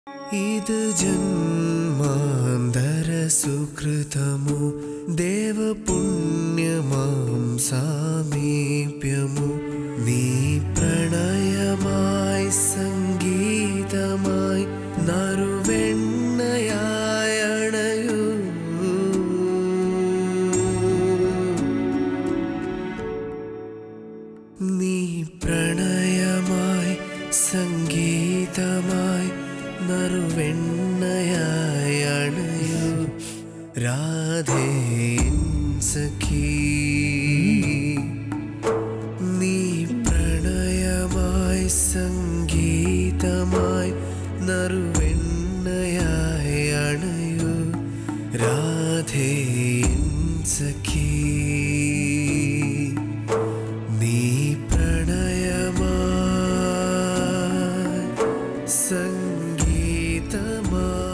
ഇത് ജന്മാന്തര സുകൃതമു ദേവപുണ്യമാം സാമീപ്യമു നീ പ്രണയമായി സംഗീതമായി നറുവെണ്ണയായി അണയൂ നീ പ്രണയമായി സംഗീതമായി നറുവെണ്ണയായി അണയൂ രാധേ സഖീ നീ പ്രണയമായി സംഗീതമായി നറുവെണ്ണയായി അണയൂ രാധേ സഖീ നീ പ്രണയമായി സംഗീതമായി